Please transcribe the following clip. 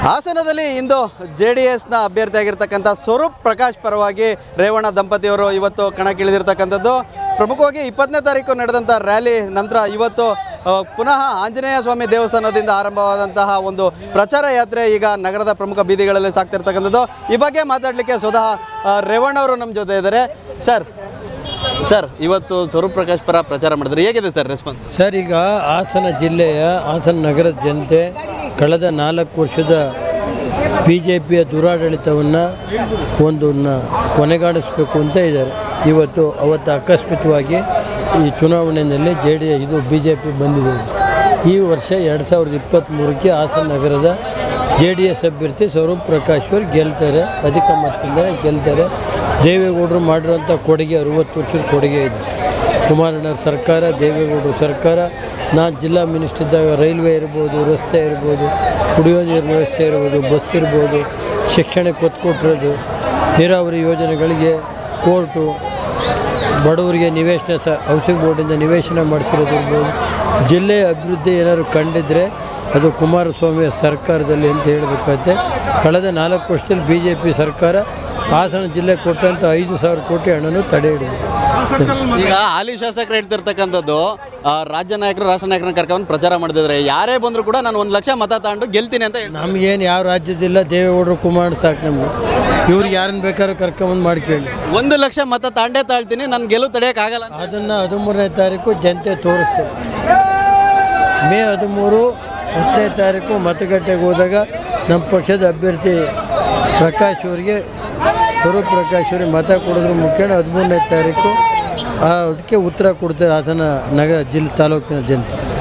ಹಾಸನದಲ್ಲಿ ಇಂದು J D ಎಸ್ನ ಅಭ್ಯರ್ಥಿಯಾಗಿರ್ತಕ್ಕಂಥ ಸ್ವರೂಪ್ ಪ್ರಕಾಶ್ ಪರವಾಗಿ ರೇವಣ್ಣ ದಂಪತಿಯವರು ಇವತ್ತು ಕಣಕ್ಕಿಳಿದಿರ್ತಕ್ಕಂಥದ್ದು ಪ್ರಮುಖವಾಗಿ ಇಪ್ಪತ್ತನೇ ತಾರೀಕು ನಡೆದಂಥ ರ್ಯಾಲಿ ನಂತರ ಇವತ್ತು ಆ, ಪುನಃ ಆಂಜನೇಯ ಸ್ವಾಮಿ ದೇವಸ್ಥಾನದಿಂದ ಆರಂಭವಾದಂತಹ ಒಂದು ಪ್ರಚಾರ ಯಾತ್ರೆ ಈಗ ನಗರದ ಪ್ರಮುಖ ಬೀದಿಗಳಲ್ಲಿ ಸಾಗ್ತಿರ್ತಕ್ಕಂಥದ್ದು ಈ ಬಗ್ಗೆ ಮಾತಾಡಲಿಕ್ಕೆ ಸ್ವತಃ ಆ, ರೇವಣ್ಣ ಅವರು ನಮ್ಮ ಜೊತೆ ಇದ್ದಾರೆ ಸರ್ ಸರ್ ಇವತ್ತು ಸ್ವರೂಪ್ ಪ್ರಕಾಶ್ ಪರ ಪ್ರಚಾರ ಮಾಡಿದ್ರೆ ಹೇಗಿದೆ ಸರ್ ರೆಸ್ಪಾನ್ಸ್ ಸರ್ ಈಗ ಹಾಸನ ಜಿಲ್ಲೆಯ ಹಾಸನ ನಗರದ ಜನತೆ ಕಳೆದ ನಾಲ್ಕು ವರ್ಷದ ಬಿ ಜೆ ಪಿಯ ದುರಾಡಳಿತವನ್ನು ಒಂದು ನ- ಕೊನೆಗಾಣಿಸ್ಬೇಕು ಅಂತ ಇದ್ದಾರೆ ಇವತ್ತು ಅವತ್ತು ಆಕಸ್ಮಿಕವಾಗಿ ಈ ಚುನಾವಣೆಯಲ್ಲಿ ಜೆ ಡಿ ಇದು ಬಿ ಜೆ ಪಿ ಬಂದಿದೆ ಈ ವರ್ಷ ಎರಡು ಸಾವಿರದ ಇಪ್ಪತ್ತ್ಮೂರಕ್ಕೆ ಹಾಸನ ನಗರದ ಜೆ ಡಿ ಎಸ್ ಅಭ್ಯರ್ಥಿ ಸ್ವರೂಪ್ ಪ್ರಕಾಶ್ ಅವರು ಗೆಲ್ತಾರೆ ಅಧಿಕ ಮತದಿಂದ ಗೆಲ್ತಾರೆ ದೇವೇಗೌಡರು ಮಾಡಿರೋಂಥ ಕೊಡುಗೆ ಅರುವತ್ತು ವರ್ಷದ ಕೊಡುಗೆ ಇದೆ ಕುಮಾರಣ್ಣವ್ರ ಸರ್ಕಾರ ದೇವೇಗೌಡರು ಸರ್ಕಾರ ನಾನು ಜಿಲ್ಲಾ ಮಿನಿಸ್ಟರ್ ಇದ್ದಾಗ ರೈಲ್ವೆ ಇರ್ಬೋದು ರಸ್ತೆ ಇರ್ಬೋದು ಕುಡಿಯೋ ನೀರಿನ ವ್ಯವಸ್ಥೆ ಇರ್ಬೋದು ಬಸ್ ಇರ್ಬೋದು ಶಿಕ್ಷಣಕ್ಕೆ ಒತ್ತು ಕೊಟ್ಟಿರೋದು ನೀರಾವರಿ ಯೋಜನೆಗಳಿಗೆ ಕೋರ್ಟು ಬಡವರಿಗೆ ನಿವೇಶನ ಸ ಹೌಸಿಂಗ್ ಬೋರ್ಡಿಂದ ನಿವೇಶನ ಮಾಡಿಸಿರೋದು ಇರ್ಬೋದು ಜಿಲ್ಲೆಯ ಅಭಿವೃದ್ಧಿ ಏನಾದ್ರು ಕಂಡಿದ್ದರೆ ಅದು ಕುಮಾರಸ್ವಾಮಿಯ ಸರ್ಕಾರದಲ್ಲಿ ಅಂತ ಹೇಳಬೇಕಾಗುತ್ತೆ ಕಳೆದ ನಾಲ್ಕು ವರ್ಷದಲ್ಲಿ ಬಿ ಜೆ ಪಿ ಸರ್ಕಾರ ಹಾಸನ ಜಿಲ್ಲೆ ಕೊಟ್ಟಂಥ ಐದು ಸಾವಿರ ಕೋಟಿ ಹಣನೂ ತಡೆ ಹಿಡಿದಿದೆ ಈಗ ಹಾಲಿ ಶಾಸಕರು ಹೇಳ್ತಿರ್ತಕ್ಕಂಥದ್ದು ಆ, ರಾಜ್ಯ ನಾಯಕರು ರಾಷ್ಟ್ರ ನಾಯಕರನ್ನ ಕರ್ಕೊಂಡು ಪ್ರಚಾರ ಮಾಡಿದ್ರೆ ಯಾರೇ ಬಂದರೂ ಕೂಡ ನಾನು ಒಂದು ಲಕ್ಷ ಮತ ತಗೊಂಡು ಗೆಲ್ತೀನಿ ಅಂತ ಹೇಳ್ತಾರೆ ನಮಗೇನು ಯಾವ ರಾಜ್ಯದಿಲ್ಲ ದೇವೇಗೌಡರು ಕುಮಾರ್ ಸಾಕು ನಮಗೆ ಇವ್ರಿಗೆ ಯಾರನ್ನ ಬೇಕಾದ್ರೂ ಕರ್ಕೊಂಬಂದು ಮಾಡ್ಕೊಳ್ಳಿ ಒಂದು ಲಕ್ಷ ಮತ ತಾಂಡೇ ತಾಳ್ತೀನಿ ನಾನು ಗೆಲುವು ತಡೆಯೋಕ್ಕಾಗಲ್ಲ ಅಂತ. ಅದನ್ನು ಹದಿಮೂರನೇ ತಾರೀಕು ಜನತೆ ತೋರಿಸ್ತಾರೆ ಮೇ ಹದಿಮೂರು ಹತ್ತನೇ ತಾರೀಕು ಮತಗಟ್ಟೆಗೆ ಹೋದಾಗ ನಮ್ಮ ಪಕ್ಷದ ಅಭ್ಯರ್ಥಿ ಪ್ರಕಾಶ್ ಅವರಿಗೆ ಸ್ವರೂಪ್ ಪ್ರಕಾಶ್ ಅವರಿಗೆ ಮತ ಕೊಡೋದ್ರ ಮುಖ್ಯ ಹದಿಮೂರನೇ ತಾರೀಕು ಆ ಅದಕ್ಕೆ ಉತ್ತರ ಕೊಡ್ತಾರೆ ಹಾಸನ ನಗರ ಜಿಲ್ಲೆ ತಾಲೂಕಿನ ಜನತೆ